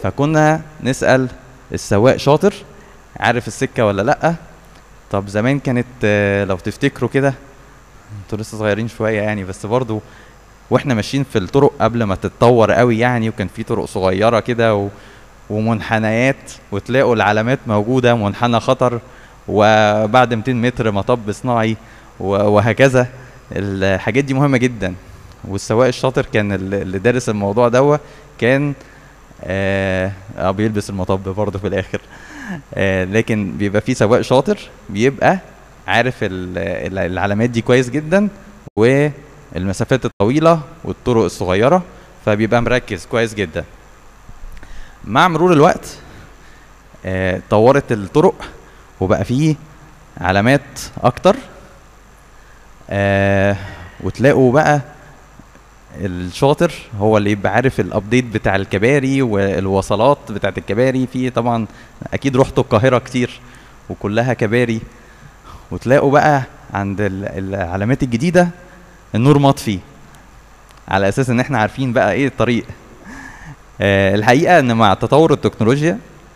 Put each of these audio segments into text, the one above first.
فكنا نسال السواق شاطر عارف السكه ولا لا طب زمان كانت آه، لو تفتكروا كده انتوا لسه صغيرين شويه يعني بس برضو واحنا ماشيين في الطرق قبل ما تتطور قوي يعني وكان في طرق صغيره كده و... ومنحنيات وتلاقوا العلامات موجوده منحنى خطر وبعد 200 متر مطب صناعي و... وهكذا الحاجات دي مهمه جدا والسواق الشاطر كان ال- اللي دارس الموضوع دوا كان آه آه، بيلبس المطب برضه في الاخر آه لكن بيبقى في سواق شاطر بيبقى عارف ال- ال- العلامات دي كويس جدا والمسافات الطويله والطرق الصغيره فبيبقى مركز كويس جدا مع مرور الوقت آه، طورت الطرق وبقى فيه علامات اكتر آه، وتلاقوا بقى الشاطر هو اللي يبقى عارف الابديت بتاع الكباري والوصلات بتاعت الكباري في طبعا اكيد رحتوا القاهره كتير وكلها كباري وتلاقوا بقى عند ال- العلامات الجديده النور مطفي على اساس ان احنا عارفين بقى ايه الطريق آه الحقيقه ان مع تطور التكنولوجيا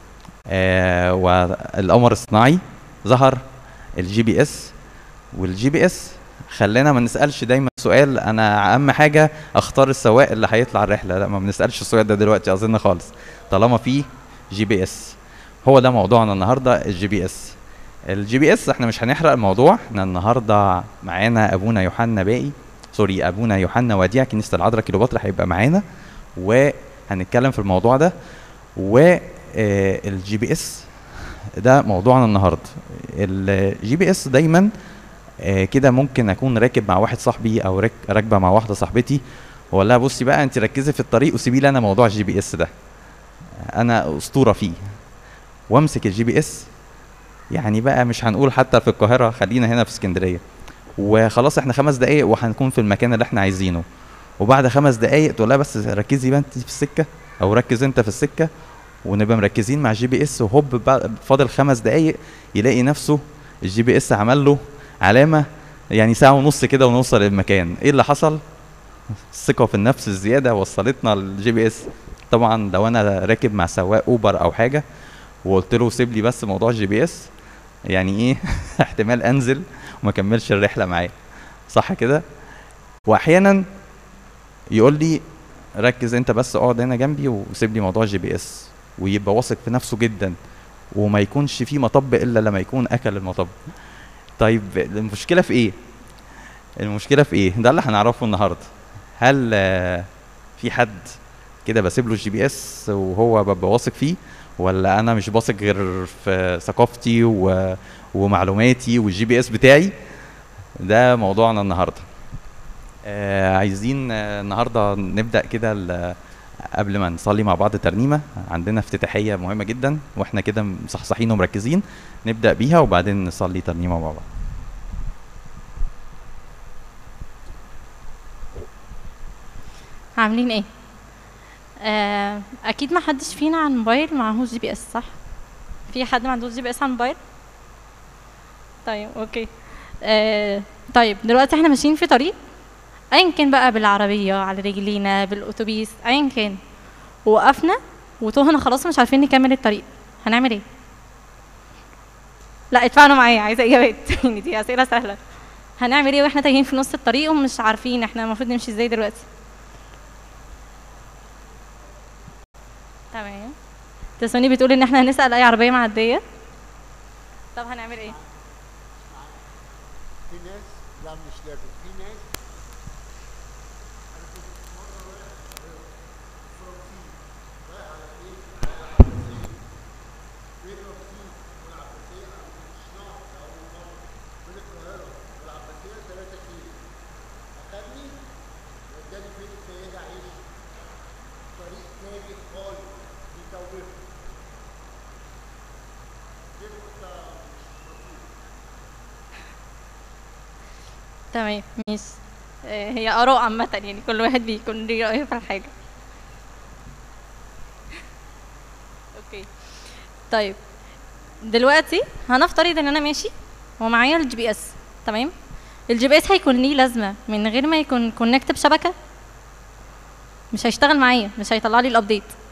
آه والقمر الصناعي ظهر الجي بي اس والجي بي اس خلانا ما نسالش دايما سؤال انا اهم حاجه اختار السواق اللي هيطلع الرحله لا ما بنسالش السؤال ده دلوقتي اظن خالص طالما في جي بي اس هو ده موضوعنا النهارده الجي بي اس الجي بي اس احنا مش هنحرق الموضوع احنا النهارده معانا ابونا يوحنا باقي سوري ابونا يوحنا وديع كنيسه العذراء كيلوباترا هيبقى معانا وهنتكلم في الموضوع ده والجي بي اس ده موضوعنا النهارده الجي بي اس دايما آه، كده ممكن اكون راكب مع واحد صاحبي او راك- راكبه مع واحده صاحبتي واقول لها بصي بقى انت ركزي في الطريق وسيبي لي انا موضوع الجي بي اس ده انا اسطوره فيه وامسك الجي بي اس يعني بقى مش هنقول حتى في القاهره خلينا هنا في اسكندريه وخلاص احنا خمس دقايق وهنكون في المكان اللي احنا عايزينه وبعد خمس دقايق تقول لها بس ركزي بقى انت في السكه او ركز انت في السكه ونبقى مركزين مع الجي بي اس وهوب بقى فاضل خمس دقايق يلاقي نفسه الجي بي اس عمل له علامه يعني ساعه ونص كده ونوصل للمكان ايه اللي حصل الثقه في النفس الزياده وصلتنا للجي بي اس طبعا لو انا راكب مع سواق اوبر او حاجه وقلت له سيب لي بس موضوع الجي بي اس يعني ايه احتمال انزل وما اكملش الرحله معاه صح كده واحيانا يقول لي ركز انت بس اقعد هنا جنبي وسيب لي موضوع الجي بي اس ويبقى واثق في نفسه جدا وما يكونش في مطب الا لما يكون اكل المطب طيب المشكله في ايه المشكله في ايه ده اللي هنعرفه النهارده هل آه، في حد كده بسيب له الجي بي اس وهو ببقى واثق فيه ولا انا مش واثق غير في ثقافتي و... ومعلوماتي والجي بي اس بتاعي ده موضوعنا النهارده آه عايزين آه النهارده نبدا كده ال- قبل ما نصلي مع بعض ترنيمه عندنا افتتاحيه مهمه جدا واحنا كده مصحصحين ومركزين نبدا بيها وبعدين نصلي ترنيمه مع بعض عاملين ايه آه، اكيد ما حدش فينا على الموبايل معهوش جي بي اس صح في حد ما عندوش جي بي اس على الموبايل طيب اوكي آه، طيب دلوقتي احنا ماشيين في طريق ايا كان بقى بالعربيه على رجلينا بالاتوبيس ايا كان وقفنا وتوهنا خلاص مش عارفين نكمل الطريق هنعمل ايه لا اتفقوا معايا عايزه اجابات يعني دي اسئله سهله هنعمل ايه واحنا تايهين في نص الطريق ومش عارفين احنا المفروض نمشي ازاي دلوقتي تمام تسوني بتقول ان احنا هنسال اي عربيه معديه طب هنعمل ايه في ناس لا مش لازم في ناس تمام ماشي آه، هي اراء عامه يعني كل واحد بيكون ليه رايه في الحاجه اوكي طيب دلوقتي هنفترض ان انا ماشي ومعايا الجي بي اس تمام الجي بي اس هيكون ليه لازمه من غير ما يكون كونكت بشبكه مش هيشتغل معايا مش هيطلع لي الابديت